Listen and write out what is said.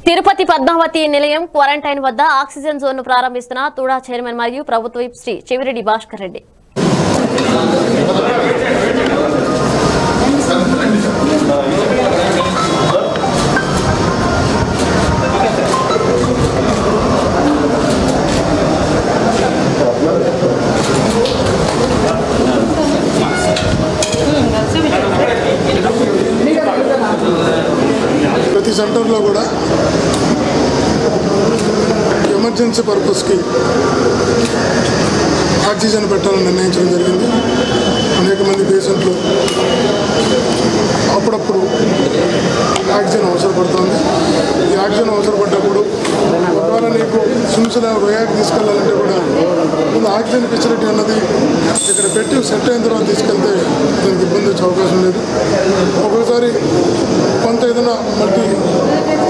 తిరుపతి పద్మావతి నిలయం క్వారంటైన్ వద్ద oxygen zone ను ప్రారంభిస్తున్న తుడా చైర్మన్ మరియు ప్రభుత్వ విప్ శ్రీ చెవిరెడ్డి భాస్కర్ రెడ్డి ప్రతి సెంటర్లో కూడా ఎమర్జెన్సీ పర్పస్కి ఆక్సిజన్ పెట్టాలని నిర్ణయించడం జరిగింది అనేక మంది పేషెంట్లు అప్పుడప్పుడు ఆక్సిజన్ అవసరపడుతుంది ఈ ఆక్సిజన్ అవసరపడ్డప్పుడు ఒకవేళ నీకు సుంచుల రోయాకి తీసుకెళ్ళాలంటే కూడా ముందు ఆక్సిజన్ ఫెసిలిటీ అన్నది ఇక్కడ పెట్టి సెట్ అయిన తర్వాత తీసుకెళ్తే దానికి ఇబ్బంది వచ్చే అవకాశం లేదు ఒక్కోసారి కొంత ఏదైనా మల్టీ